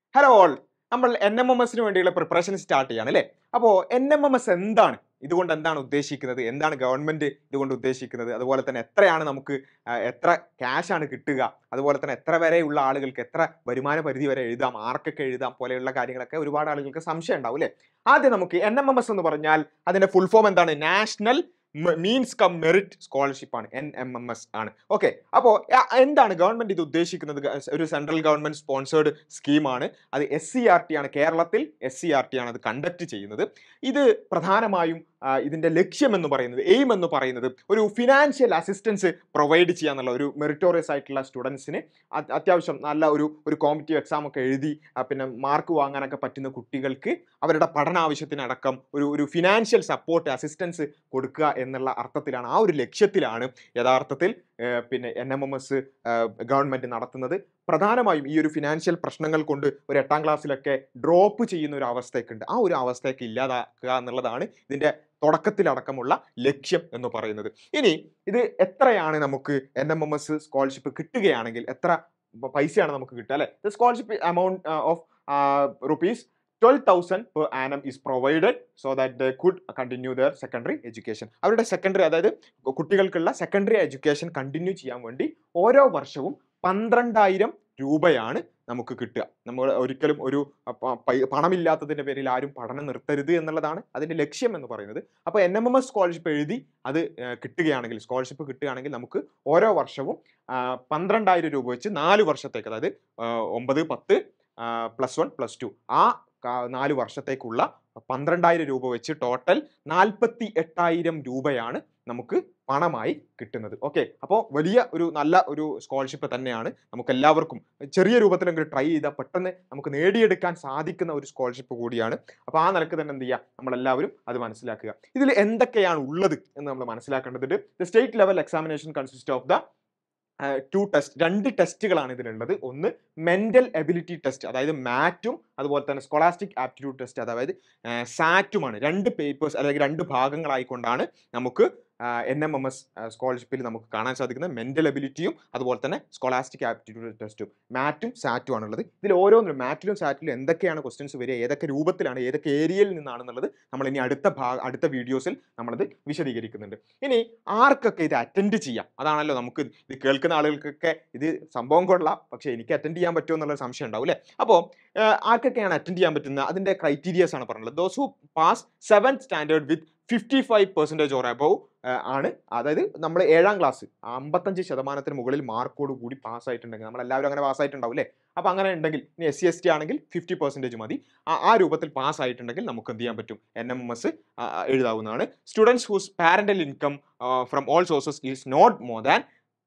hello all നമ്മൾ N M M എസിന് വേണ്ടിയുള്ള പ്രിപ്പറേഷൻ സ്റ്റാർട്ട് ചെയ്യാണ് അല്ലേ അപ്പോൾ എൻ എം എം എസ് എന്താണ് ഇതുകൊണ്ട് എന്താണ് ഉദ്ദേശിക്കുന്നത് എന്താണ് ഗവൺമെന്റ് ഇതുകൊണ്ട് ഉദ്ദേശിക്കുന്നത് അതുപോലെ തന്നെ എത്രയാണ് നമുക്ക് ആ, എത്ര ക്യാഷ് ആണ് കിട്ടുക അതുപോലെ തന്നെ എത്ര വരെയുള്ള ആളുകൾക്ക് എത്ര വരുമാന പരിധി വരെ എഴുതാം ആർക്കൊക്കെ എഴുതാം പോലെയുള്ള കാര്യങ്ങളൊക്കെ ഒരുപാട് ആളുകൾക്ക് സംശയം ഉണ്ടാവും അല്ലേ ആദ്യം നമുക്ക് എൻ എം എം എസ് എന്ന് പറഞ്ഞാൽ അതിന്റെ ഫുൾ ഫോം എന്താണ് national means cum merit scholarship ആണ് എൻ എം എം എസ് ആണ് ഓക്കെ അപ്പോൾ എന്താണ് ഗവൺമെന്റ് ഇത് ഉദ്ദേശിക്കുന്നത് ഗ- ഒരു സെൻട്രൽ ഗവൺമെന്റ് സ്പോൺസേർഡ് സ്കീമാണ് അത് എസ് സി ആർ ടി ആണ് കേരളത്തിൽ എസ് സി ആർ ടി ആണ് അത് കണ്ടക്ട് ചെയ്യുന്നത് ഇത് പ്രധാനമായും ആ, ഇതിന്റെ ലക്ഷ്യം എന്ന് പറയുന്നത് എയിം എന്ന് പറയുന്നത് ഒരു ഫിനാൻഷ്യൽ അസിസ്റ്റൻസ് പ്രൊവൈഡ് ചെയ്യുക എന്നുള്ള ഒരു മെറിറ്റോറിയസ് ആയിട്ടുള്ള സ്റ്റുഡൻസിന് അത്യാവശ്യം നല്ല ഒരു ഒരു കോമ്പറ്റീവ് എക്സാം ഒക്കെ എഴുതി ആ, പിന്നെ മാർക്ക് വാങ്ങാനൊക്കെ പറ്റുന്ന കുട്ടികൾക്ക് അവരുടെ പഠനാവശ്യത്തിനടക്കം ഒരു ഒരു ഫിനാൻഷ്യൽ സപ്പോർട്ട് അസിസ്റ്റൻസ് കൊടുക്കുക എന്നുള്ള അർത്ഥത്തിലാണ് ആ ഒരു ലക്ഷ്യത്തിലാണ് യഥാർത്ഥത്തിൽ ഏർ, പിന്നെ N M M S government നടത്തുന്നത് പ്രധാനമായും ഈ ഒരു ഫിനാൻഷ്യൽ പ്രശ്നങ്ങൾ കൊണ്ട് ഒരു എട്ടാം ക്ലാസ്സിലൊക്കെ ഡ്രോപ്പ് ചെയ്യുന്ന ഒരു അവസ്ഥയൊക്കെ ഉണ്ട് ആ ഒരു അവസ്ഥയൊക്കെ ഇല്ലാതാക്കുക എന്നുള്ളതാണ് ഇതിന്റെ തുടക്കത്തിലടക്കമുള്ള ലക്ഷ്യം എന്ന് പറയുന്നത് ഇനി ഇത് എത്രയാണ് നമുക്ക് N M M S scholarship കിട്ടുകയാണെങ്കിൽ എത്ര പ- പൈസയാണ് നമുക്ക് കിട്ടുക അല്ലെ the scholarship amount of rupees twelve thousand per annum is provided so that the could continue their secondary education അവരുടെ സെക്കൻഡറി അതായത് കുട്ടികൾക്കുള്ള സെക്കൻഡറി എഡ്യൂക്കേഷൻ കണ്ടിന്യൂ ചെയ്യാൻ വേണ്ടി ഓരോ വർഷവും പന്ത്രണ്ടായിരം രൂപയാണ് നമുക്ക് കിട്ടുക നമ്മൾ ഒരിക്കലും ഒരു അ, പ- പൈ- പണമില്ലാത്തതിന്റെ പേരിൽ ആരും പഠനം നിർത്തരുത് എന്നുള്ളതാണ് അതിന്റെ ലക്ഷ്യം എന്ന് പറയുന്നത് അപ്പോൾ N M M S scholarship എഴുതി അത് ഏർ, കിട്ടുകയാണെങ്കിൽ സ്കോളർഷിപ്പ് കിട്ടുകയാണെങ്കിൽ നമുക്ക് ഓരോ വർഷവും ആ, പന്ത്രണ്ടായിരം രൂപ വെച്ച് നാല് വർഷത്തേക്ക് അതായത് ആ, ഒമ്പത് പത്ത് പ്ലസ് വൺ പ്ലസ് ടു ആ ക- നാല് വർഷത്തേക്കുള്ള പന്ത്രണ്ടായിരം രൂപ വെച്ച് ടോട്ടൽ നാൽപ്പത്തി എട്ടായിരം രൂപയാണ് നമുക്ക് പണമായി കിട്ടുന്നത് ഓക്കെ അപ്പോൾ വലിയ ഒരു നല്ല ഒരു സ്കോളർഷിപ്പ് തന്നെയാണ് നമുക്ക് എല്ലാവർക്കും ചെറിയ രൂപത്തിലെങ്കിലും ട്രൈ ചെയ്താൽ പെട്ടെന്ന് നമുക്ക് നേടിയെടുക്കാൻ സാധിക്കുന്ന ഒരു സ്കോളർഷിപ്പ് കൂടിയാണ് അപ്പോൾ ആ നിലക്ക് തന്നെ എന്ത് ചെയ്യുക നമ്മളെല്ലാവരും അത് മനസ്സിലാക്കുക ഇതിൽ എന്തൊക്കെയാണ് ഉള്ളത് എന്ന് നമ്മൾ മനസ്സിലാക്കേണ്ടതുണ്ട് the state level examination consist of the two test രണ്ട് ടെസ്റ്റുകളാണ് ഇതിലുള്ളത് ഒന്ന് മെന്റൽ എബിലിറ്റി ടെസ്റ്റ് അതായത് മാറ്റും അതുപോലെ തന്നെ സ്കോളാസ്റ്റിക് ആപ്റ്റിറ്റ്യൂഡ് ടെസ്റ്റ് അതായത് സാറ്റുമാണ് രണ്ട് പേപ്പേഴ്സ് അല്ലെങ്കിൽ രണ്ട് ഭാഗങ്ങളായിക്കൊണ്ടാണ് നമുക്ക് എൻ എം എം എസ് സ്കോളർഷിപ്പിൽ നമുക്ക് കാണാൻ സാധിക്കുന്നത് മെന്റൽ എബിലിറ്റിയും അതുപോലെ തന്നെ സ്കോളാസ്റ്റിക് ആപ്റ്റിറ്റ്യൂഡ് ടെസ്റ്റും മാറ്റും സാറ്റും ആണുള്ളത് ഇതിൽ ഓരോന്നിലും മാറ്റിലും സാറ്റിലും എന്തൊക്കെയാണ് ക്വസ്റ്റ്യൻസ് വരിക ഏതൊക്കെ രൂപത്തിലാണ് ഏതൊക്കെ ഏരിയയിൽ നിന്നാണെന്നുള്ളത് നമ്മൾ ഇനി അടുത്ത ഭാഗ അടുത്ത വീഡിയോസിൽ നമ്മളത് വിശദീകരിക്കുന്നുണ്ട് ഇനി ആർക്കൊക്കെ ഇത് അറ്റൻഡ് ചെയ്യാം അതാണല്ലോ നമുക്ക് ഇത് കേൾക്കുന്ന ആളുകൾക്കൊക്കെ ഇത് സംഭവം കൊള്ളാം പക്ഷേ എനിക്ക് അറ്റൻഡ് ചെയ്യാൻ പറ്റുമോ എന്നുള്ള സംശയം ഉണ്ടാവും അല്ലേ അപ്പോൾ ആർക്കൊക്കെയാണ് അറ്റൻഡ് ചെയ്യാൻ പറ്റുന്നത് അതിൻ്റെ ക്രൈറ്റീരിയസ് ആണ് പറഞ്ഞത് those who pass seven standard with fifty five percentage or above ആണ് അതായത് നമ്മൾ ഏഴാം ക്ലാസ് അമ്പത്തഞ്ച് ശതമാനത്തിന് മുകളിൽ മാർക്കോട് കൂടി പാസ് ആയിട്ടുണ്ടെങ്കിൽ നമ്മളെല്ലാവരും അങ്ങനെ പാസ് ആയിട്ടുണ്ടാവും അല്ലേ അപ്പോൾ അങ്ങനെ ഉണ്ടെങ്കിൽ ഇനി എസ് സി എസ് ടി ആണെങ്കിൽ ഫിഫ്റ്റി പെർസെൻറ്റേജ് മതി ആ ആ രൂപത്തിൽ പാസ് ആയിട്ടുണ്ടെങ്കിൽ നമുക്ക് എന്ത് ചെയ്യാൻ പറ്റും എൻ എം എം എസ് എഴുതാവുന്നതാണ് students whose parental income from all sources is not more than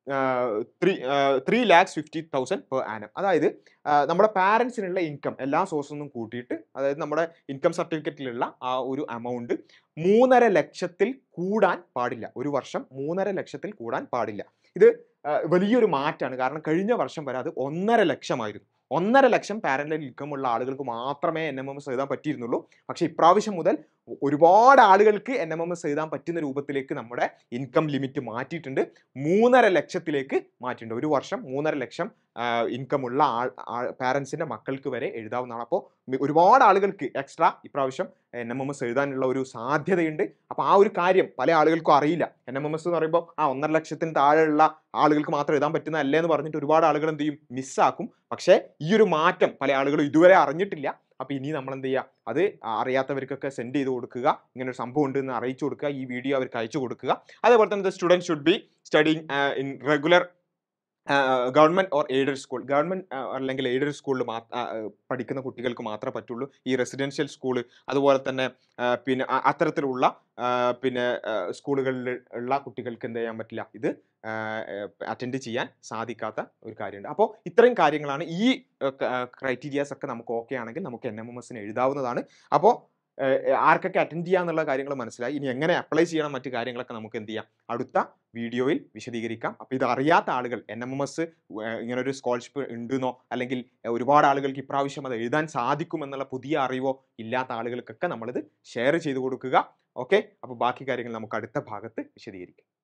three three lakhs fifty thousand per annum അതായത് ആ, നമ്മുടെ പാരൻസിനുള്ള ഇൻകം എല്ലാ സോഴ്സിൽ നിന്നും കൂട്ടിയിട്ട് അതായത് നമ്മുടെ ഇൻകം സർട്ടിഫിക്കറ്റിലുള്ള ആ ഒരു എമൗണ്ട് മൂന്നര ലക്ഷത്തിൽ കൂടാൻ പാടില്ല ഒരു വർഷം മൂന്നര ലക്ഷത്തിൽ കൂടാൻ പാടില്ല ഇത് ആ, വലിയൊരു മാറ്റാണ് കാരണം കഴിഞ്ഞ വർഷം വരെ അത് ഒന്നര ലക്ഷമായിരുന്നു ഒന്നര ലക്ഷം പാരന്റൽ ഇൻകം ഉള്ള ആളുകൾക്ക് മാത്രമേ എൻ എം എം എസ് എഴുതാൻ പറ്റിയിരുന്നുള്ളൂ പക്ഷേ ഇപ്രാവശ്യം മുതൽ ഒരുപാട് ആളുകൾക്ക് എൻ എം എം എസ് എഴുതാൻ പറ്റുന്ന രൂപത്തിലേക്ക് നമ്മുടെ ഇൻകം ലിമിറ്റ് മാറ്റിയിട്ടുണ്ട് മൂന്നര ലക്ഷത്തിലേക്ക് മാറ്റിയിട്ടുണ്ട് ഒരു വർഷം മൂന്നര ലക്ഷം ഇൻകം ഉള്ള ആൾ പാരൻസിൻ്റെ മക്കൾക്ക് വരെ എഴുതാവുന്നതാണ് അപ്പോൾ ഒരുപാട് ആളുകൾക്ക് എക്സ്ട്രാ ഇപ്രാവശ്യം എൻ എം എം എസ് എഴുതാനുള്ള ഒരു സാധ്യതയുണ്ട് അപ്പോൾ ആ ഒരു കാര്യം പല ആളുകൾക്കും അറിയില്ല എൻ എം എം എസ് എന്ന് പറയുമ്പോൾ ആ ഒന്നര ലക്ഷത്തിന് താഴെയുള്ള ആളുകൾക്ക് മാത്രം എഴുതാൻ പറ്റുന്നതല്ലേ എന്ന് പറഞ്ഞിട്ട് ഒരുപാട് ആളുകൾ എന്ത് ചെയ്യും മിസ്സാക്കും പക്ഷേ ഈ ഒരു മാറ്റം പല ആളുകളും ഇതുവരെ അറിഞ്ഞിട്ടില്ല അപ്പോൾ ഇനി നമ്മൾ എന്ത് ചെയ്യുക അത് അറിയാത്തവർക്കൊക്കെ സെൻഡ് ചെയ്ത് കൊടുക്കുക ഇങ്ങനെ ഒരു സംഭവം ഉണ്ട് എന്ന് അറിയിച്ചു കൊടുക്കുക ഈ വീഡിയോ അവർക്ക് അയച്ചു കൊടുക്കുക അതേപോലെ തന്നെ the student should be studying in regular government or aided school government അല്ലെങ്കിൽ എയ്ഡഡ് സ്കൂളിൽ പഠിക്കുന്ന കുട്ടികൾക്ക് മാത്രമേ പറ്റുള്ളൂ ഈ റെസിഡൻഷ്യൽ സ്കൂൾ അതുപോലെ തന്നെ ആ, പിന്നെ അ- അത്തരത്തിലുള്ള ആ, പിന്നെ സ്കൂളുകളിൽ ഉള്ള കുട്ടികൾക്ക് എന്ത് ചെയ്യാൻ പറ്റില്ല ഇത് അറ്റൻഡ് ചെയ്യാൻ സാധിക്കാത്ത ഒരു കാര്യമുണ്ട് അപ്പോൾ ഇത്രയും കാര്യങ്ങളാണ് ഈ ക്രൈറ്റീരിയാസ് ഒക്കെ നമുക്ക് ഓക്കെ ആണെങ്കിൽ നമുക്ക് എൻ എം എം എസിന് എഴുതാവുന്നതാണ് അപ്പോൾ ആർക്കൊക്കെ അറ്റൻഡ് ചെയ്യാന്നുള്ള കാര്യങ്ങൾ മനസ്സിലായി ഇനി എങ്ങനെ അപ്ലൈ ചെയ്യണം മറ്റു കാര്യങ്ങളൊക്കെ നമുക്ക് എന്ത് ചെയ്യാം അടുത്ത വീഡിയോയിൽ വിശദീകരിക്കാം അപ്പോൾ ഇത് അറിയാത്ത ആളുകൾ എൻ എം എം എസ് ഇങ്ങനെ ഒരു സ്കോളർഷിപ്പ് ഉണ്ടെന്നോ അല്ലെങ്കിൽ ഏഹ്, ഒരുപാട് ആളുകൾക്ക് ഇപ്രാവശ്യം അത് എഴുതാൻ സാധിക്കുമെന്നുള്ള പുതിയ അറിവോ ഇല്ലാത്ത ആളുകൾക്കൊക്കെ നമ്മളിത് ഷെയർ ചെയ്ത് കൊടുക്കുക ഓക്കെ അപ്പോൾ ബാക്കി കാര്യങ്ങൾ നമുക്ക് അടുത്ത ഭാഗത്ത് വിശദീകരിക്കാം